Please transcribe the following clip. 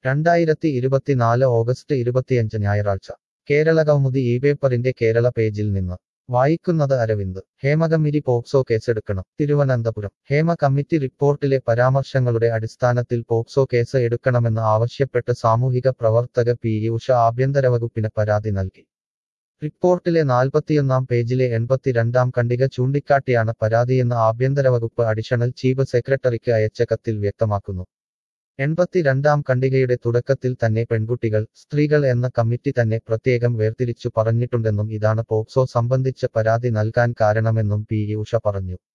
രണ്ടായിരത്തി ഇരുപത്തിനാല് ഓഗസ്റ്റ് ഇരുപത്തിയഞ്ച് ഞായറാഴ്ച കേരള കൗമുദി ഈ പേപ്പറിന്റെ കേരള പേജിൽ നിന്ന് വായിക്കുന്നത് അരവിന്ദ് ഹേമകമ്മിരി പോക്സോ കേസെടുക്കണം തിരുവനന്തപുരം ഹേമ കമ്മിറ്റി റിപ്പോർട്ടിലെ പരാമർശങ്ങളുടെ അടിസ്ഥാനത്തിൽ പോക്സോ കേസ് എടുക്കണമെന്ന് ആവശ്യപ്പെട്ട് സാമൂഹിക പ്രവർത്തക പി ഉഷ ആഭ്യന്തര വകുപ്പിന് പരാതി നൽകി റിപ്പോർട്ടിലെ നാൽപ്പത്തിയൊന്നാം പേജിലെ എൺപത്തിരണ്ടാം ഖണ്ഡിക ചൂണ്ടിക്കാട്ടിയാണ് പരാതിയെന്ന് ആഭ്യന്തര വകുപ്പ് അഡീഷണൽ ചീഫ് സെക്രട്ടറിക്ക് അയച്ച കത്തിൽ വ്യക്തമാക്കുന്നു എൺപത്തിരണ്ടാം ഖണ്ഡികയുടെ തുടക്കത്തിൽ തന്നെ പെൺകുട്ടികൾ സ്ത്രീകൾ എന്ന കമ്മിറ്റി തന്നെ പ്രത്യേകം വേർതിരിച്ചു പറഞ്ഞിട്ടുണ്ടെന്നും ഇതാണ് പോക്സോ സംബന്ധിച്ച് പരാതി നൽകാൻ കാരണമെന്നും പി ഉഷ പറഞ്ഞു